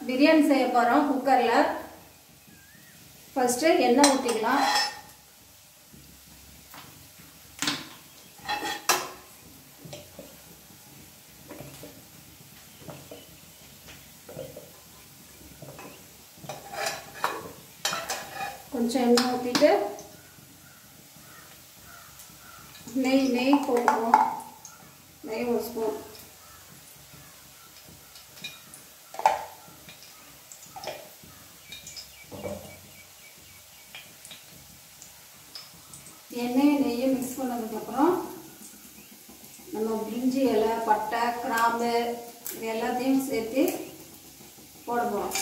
பிரியாணி செய்ய போகிறோம் குக்கரில் ஃபஸ்ட்டு எண்ணெய் ஊற்றிக்கலாம் கொஞ்சம் எண்ணெய் ஊற்றிட்டு நெய் நெய் போடுவோம் நெய் ஒரு ஸ்பூன் எண்ணெய் நெய்யை மிக்ஸ் பண்ணதுக்கப்புறம் நம்ம பிரிஞ்சி இலை பட்டை கிராம்பு இது எல்லாத்தையும் சேர்த்து போட போகிறோம்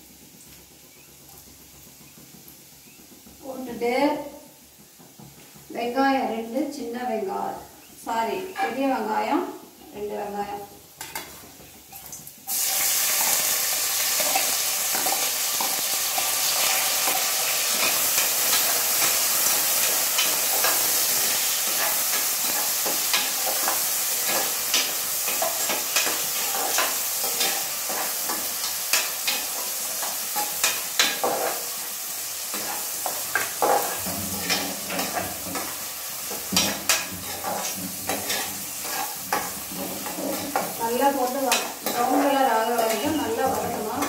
போட்டுட்டு வெங்காயம் ரெண்டு சின்ன வெங்காயம் சாரி பெரிய வெங்காயம் ரெண்டு வெங்காயம் நல்லா போட்டு ப்ரௌன் கலர் ஆக வரைக்கும் நல்லா வதக்கணும்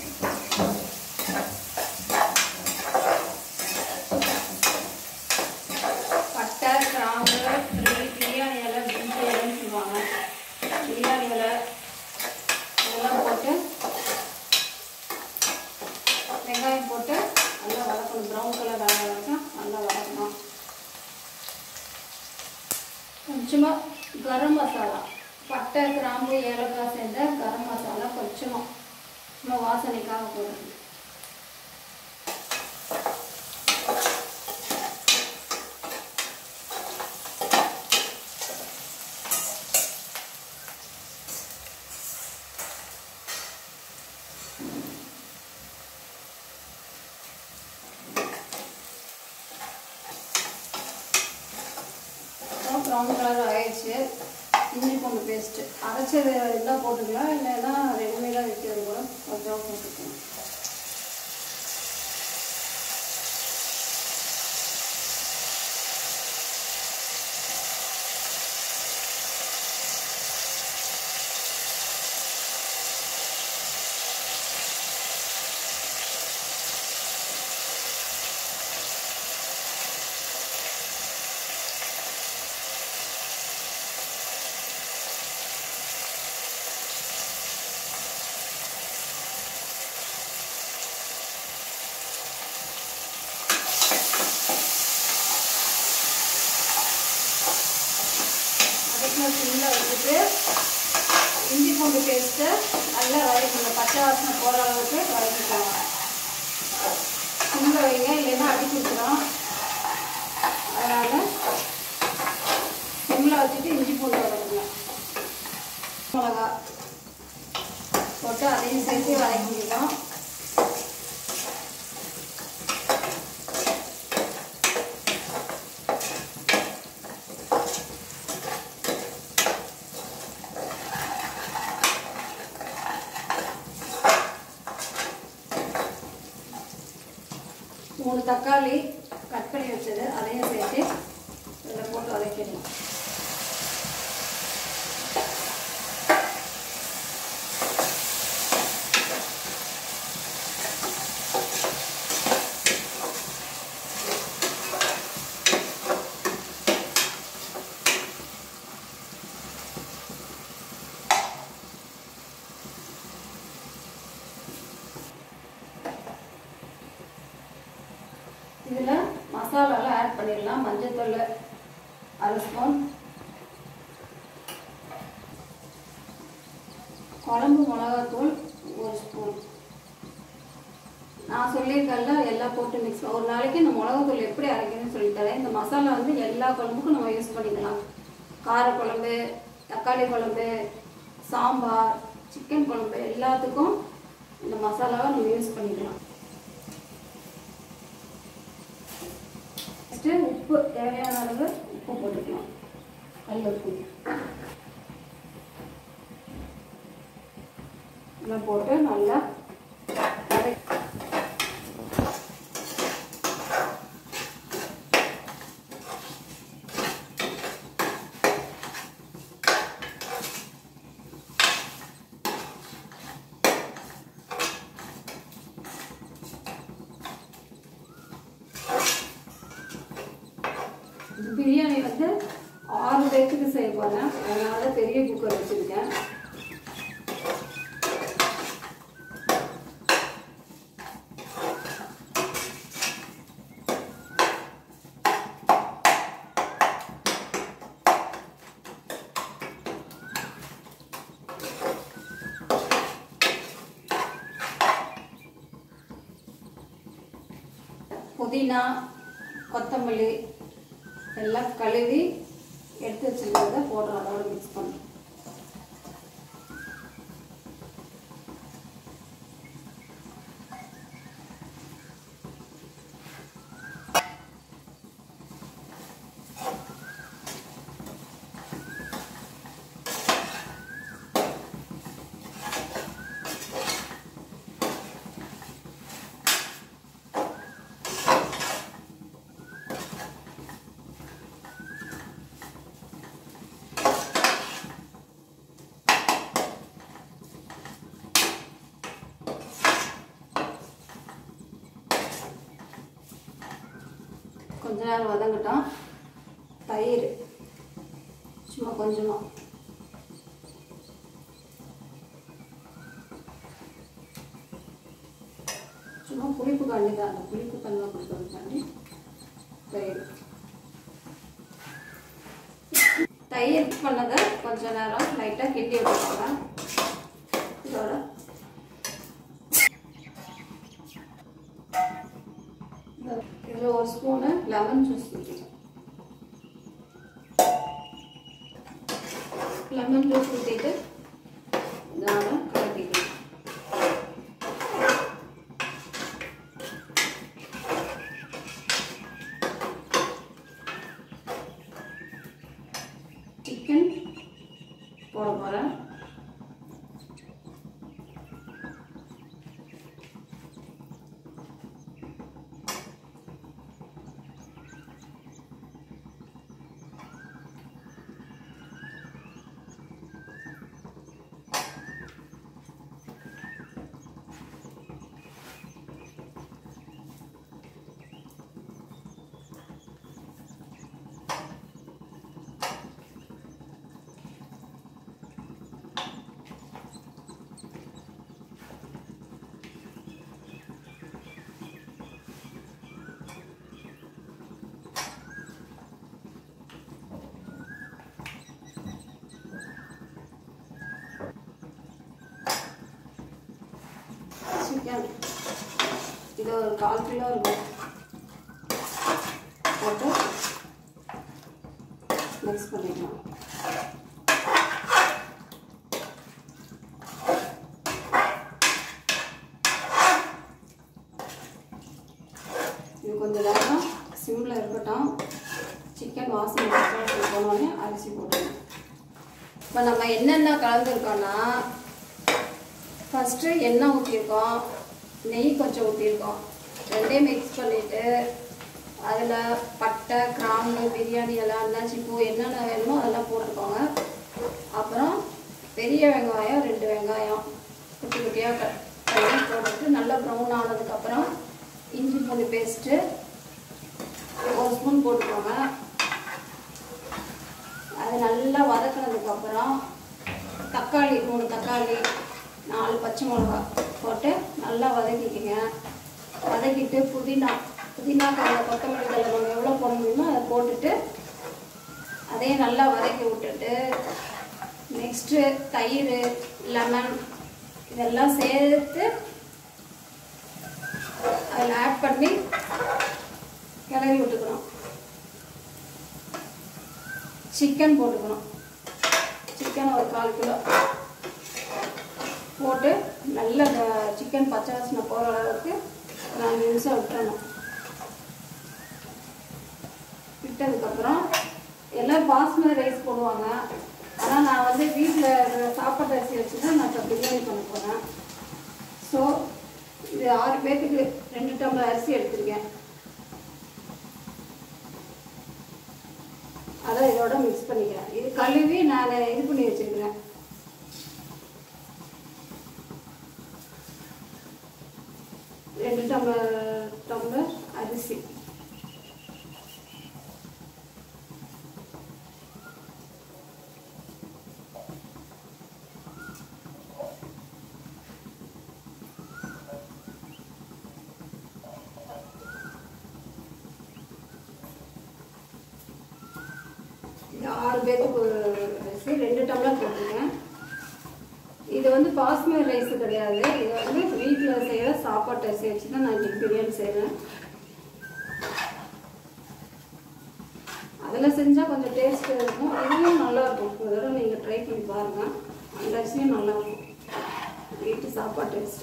பட்டை கிராம்பு பிரி- பிரியாணி இலை பிரிஞ்சி இலைன்னு சொல்லுவாங்க பிரியாணி இலை இதெல்லாம் போட்டு வெங்காயம் போட்டு நல்லா வதக்கணும் ப்ரௌன் கலர் ஆக வரைக்கும் நல்லா வதக்கணும் கொஞ்சமாக கரம் மசாலா பட்டை கிராம்பு ஏலக்காய் சேர்ந்த கரம் மசாலா கொஞ்சமாக சும்மா வாசனைக்காக போடுறது அப்புறம் ப்ரௌன் கலர் ஆயிடுச்சு இஞ்சி பூண்டு பேஸ்ட்டு அரைச்சது இருந்தால் போட்டுக்கலாம் இல்லைன்னா ரெடிமேடாக விற்கிறது கூட கொஞ்சம் போட்டுக்கலாம் அதுக்கு சிம்மில் வச்சுட்டு இஞ்சி பூண்டு பேஸ்ட்டு நல்லா வதக்கணும் பச்சை வாசனை போகிற அளவுக்கு வதக்கிக்கலாம் சிம்மில் வைங்க இல்லைன்னா அடி கொடுத்துரும் அதனால் சிம்மில் வச்சுட்டு இஞ்சி பூண்டு வதக்கலாம் மிளகா போட்டு அதையும் சேர்த்து வதக்கிக்கலாம் மூணு தக்காளி கட் பண்ணி வச்சது அதையும் சேர்த்து இதில் போட்டு வதக்கிடலாம் இதில் மசாலாலாம் ஆட் பண்ணிடலாம் மஞ்சத்தூள் அரை ஸ்பூன் குழம்பு மிளகாத்தூள் ஒரு ஸ்பூன் நான் சொல்லியிருக்கேன்ல எல்லாம் போட்டு மிக்ஸ் ஒரு நாளைக்கு இந்த மிளகாத்தூள் எப்படி அரைக்கணும்னு சொல்லித்தரேன் இந்த மசாலா வந்து எல்லா குழம்புக்கும் நம்ம யூஸ் பண்ணிக்கலாம் காரக்குழம்பு தக்காளி குழம்பு சாம்பார் சிக்கன் குழம்பு எல்லாத்துக்கும் இந்த மசாலாவை நம்ம யூஸ் பண்ணிக்கலாம் ஃபஸ்ட்டு உப்பு தேவையான அளவு உப்பு போட்டுக்கலாம் கல் உப்பு எல்லாம் போட்டு நல்லா வதக்கி பிரியாணி வந்து ஆறு பேர்த்துக்கு செய்ய போகிறேன் அதனால பெரிய குக்கர் வச்சுருக்கேன் புதினா கொத்தமல்லி எல்லாம் கழுவி எடுத்து வச்சிருக்கிறத போடுறோம் அதோட மிக்ஸ் பண்ணுறோம் கொஞ்ச நேரம் வதங்கட்டும் தயிர் சும்மா கொஞ்சமாக சும்மா புளிப்பு காண்டி தான் அந்த புளிப்பு தன்மை கொடுக்கறதுக்காண்டி தயிர் தயிர் பண்ணதை கொஞ்ச நேரம் லைட்டாக கிண்டி விட்டுக்கோங்க இதோட இதில் ஒரு ஸ்பூனு லெமன் ஜூஸ் ஊற்றிக்கலாம் லெமன் ஜூஸ் ஊற்றிட்டு இதோட கலக்கிக்கலாம் சிக்கன் போட போகிறேன் சிக்கன் இது ஒரு கால் கிலோ இருக்கும் போட்டு மிக்ஸ் பண்ணிக்கலாம் இது கொஞ்சம் நேரம் சிம்மில் இருக்கட்டும் சிக்கன் வாசனை போனோடனே அரிசி போட்டுருவோம் இப்போ நம்ம என்னென்ன கலந்துருக்கோன்னா ஃபஸ்ட்டு எண்ணெய் ஊற்றிருக்கோம் நெய் கொஞ்சம் ஊற்றிருக்கோம் ரெண்டையும் மிக்ஸ் பண்ணிவிட்டு அதில் பட்டை கிராம்பு பிரியாணி எல்லாம் அன்னாச்சி பூ என்னென்ன வேணுமோ அதெல்லாம் போட்டுக்கோங்க அப்புறம் பெரிய வெங்காயம் ரெண்டு வெங்காயம் குட்டி குட்டியாக கட் பண்ணி போட்டுட்டு நல்லா ப்ரௌன் ஆனதுக்கப்புறம் இஞ்சி பூண்டு பேஸ்ட்டு ஒரு ஸ்பூன் போட்டுக்கோங்க அது நல்லா வதக்கினதுக்கப்புறம் தக்காளி மூணு தக்காளி நாலு பச்சை மிளகா போட்டு நல்லா வதக்கிக்கங்க வதக்கிட்டு புதினா புதினா கல்ல கொத்தமல்லி கல்ல நம்ம எவ்வளோ போட முடியுமோ அதை போட்டுட்டு அதையும் நல்லா வதக்கி விட்டுட்டு நெக்ஸ்ட்டு தயிர் லெமன் இதெல்லாம் சேர்த்து அதில் ஆட் பண்ணி கிளறி விட்டுக்கணும் சிக்கன் போட்டுக்கணும் சிக்கன் ஒரு கால் கிலோ போட்டு நல்ல சிக்கன் பச்சை வாசனை போகிற அளவுக்கு ஒரு அஞ்சு நிமிஷம் விட்டுறணும் விட்டதுக்கப்புறம் எல்லாம் பாஸ்மதி ரைஸ் போடுவாங்க ஆனால் நான் வந்து வீட்டில் சாப்பாட்டு அரிசி வச்சு தான் நான் இப்போ பிரியாணி பண்ண போகிறேன் ஸோ இது இது ஆறு பேர்த்துக்கு ரெண்டு டம்ளர் அரிசி எடுத்திருக்கேன் அதை இதோட மிக்ஸ் பண்ணிக்கிறேன் இது கழுவி நான் இது பண்ணி வச்சுருக்கிறேன் ரெண்டு டம்ளர் டம்ளர் அரிசி இது ஆறு பேருக்கு ஒரு அரிசி ரெண்டு டம்ளர் போட்டிருக்கேன் இது வந்து பாஸ்மதி ரைஸ் கிடையாது இது வந்து வீட்டில் செய்கிற சாப்பாட்டு அரிசி வச்சு தான் நான் இன்னைக்கு பிரியாணி செய்கிறேன் அதில் செஞ்சால் கொஞ்சம் டேஸ்ட் இருக்கும் இதுவும் நல்லா இருக்கும் ஒரு தடவை நீங்கள் ட்ரை பண்ணி பாருங்கள் அந்த அரிசியும் நல்லா இருக்கும் வீட்டு சாப்பாட்டு அரிசி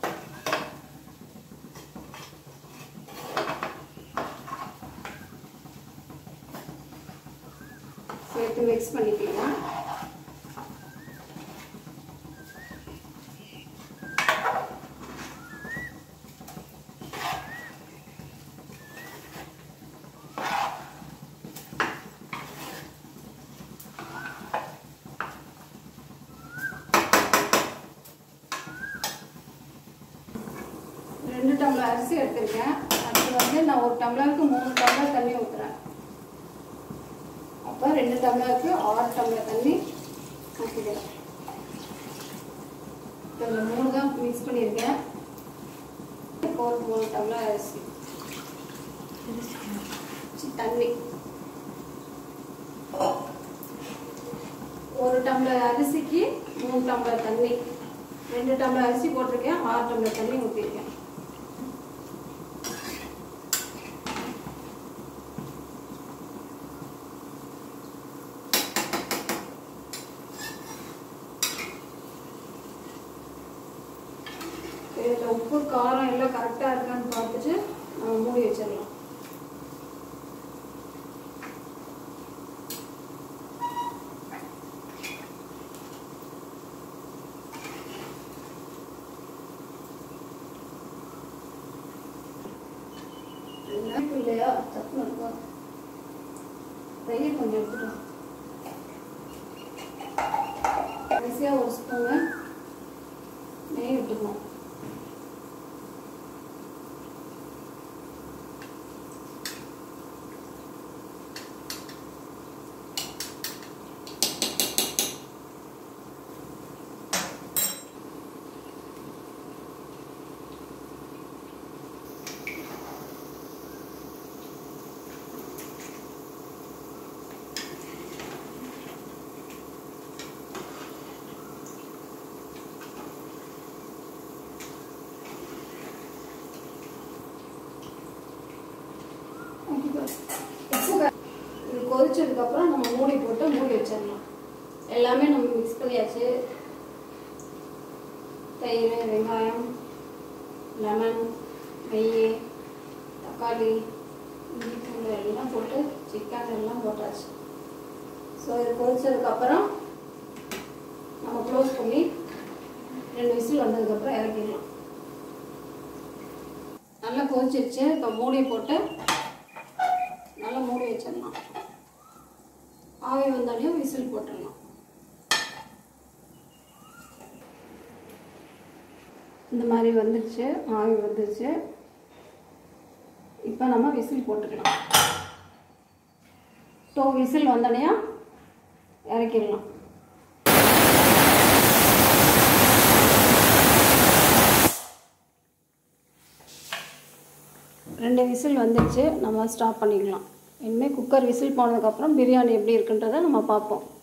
சேர்த்து மிக்ஸ் பண்ணிக்கலாம் ரெண்டு டம்ளர் அரிசி எடுத்திருக்கேன் அதுக்கு வந்து நான் ஒரு டம்ளருக்கு மூணு டம்ளர் தண்ணி ஊற்றுறேன் அப்போ ரெண்டு டம்ளருக்கு ஆறு டம்ளர் தண்ணி ஊற்றிக்கிறேன் இதில் மூணு தான் மிக்ஸ் பண்ணியிருக்கேன் இப்போ ஒரு மூணு டம்ளர் அரிசி சி, தண்ணி ஒரு டம்ளர் அரிசிக்கு மூணு டம்ளர் தண்ணி ரெண்டு டம்ளர் அரிசி போட்டிருக்கேன் ஆறு டம்ளர் தண்ணி ஊற்றிருக்கேன் இதில் உப்பு காரம் எல்லாம் கரெக்டாக இருக்கான்னு பார்த்துட்டு நம்ம மூடி வச்சிடலாம் இனிப்பு இல்லையா சட்னி இருக்கா தயிர் கொஞ்சம் எடுத்துட்டோம் கடைசியாக ஒரு ஸ்பூனு நெய் விட்டுக்கணும் இது கொதிச்சதுக்கப்புறம் நம்ம மூடி போட்டு மூடி வச்சிடலாம் எல்லாமே நம்ம மிக்ஸ் பண்ணியாச்சு தயிர் வெங்காயம் லெமன் நெய் தக்காளி இஞ்சி பூண்டு எல்லாம் போட்டு சிக்கன் எல்லாம் போட்டாச்சு ஸோ இது கொதிச்சதுக்கப்புறம் நம்ம க்ளோஸ் பண்ணி ரெண்டு விசில் வந்ததுக்கப்புறம் இறக்கிடலாம் நல்லா கொதிச்சிருச்சு இப்போ மூடி போட்டு நல்லா மூடி வச்சிடலாம் ஆவி வந்தாலையும் விசில் போட்டுடலாம் இந்த மாதிரி வந்துருச்சு ஆவி வந்துருச்சு இப்போ நம்ம விசில் போட்டுக்கலாம் டூ விசில் வந்தோடனே இறக்கிடலாம் ரெண்டு விசில் வந்துடுச்சு நம்ம ஸ்டாப் பண்ணிக்கலாம் இனிமேல் குக்கர் விசில் போனதுக்கப்புறம் பிரியாணி எப்படி இருக்குன்றதை நம்ம பார்ப்போம்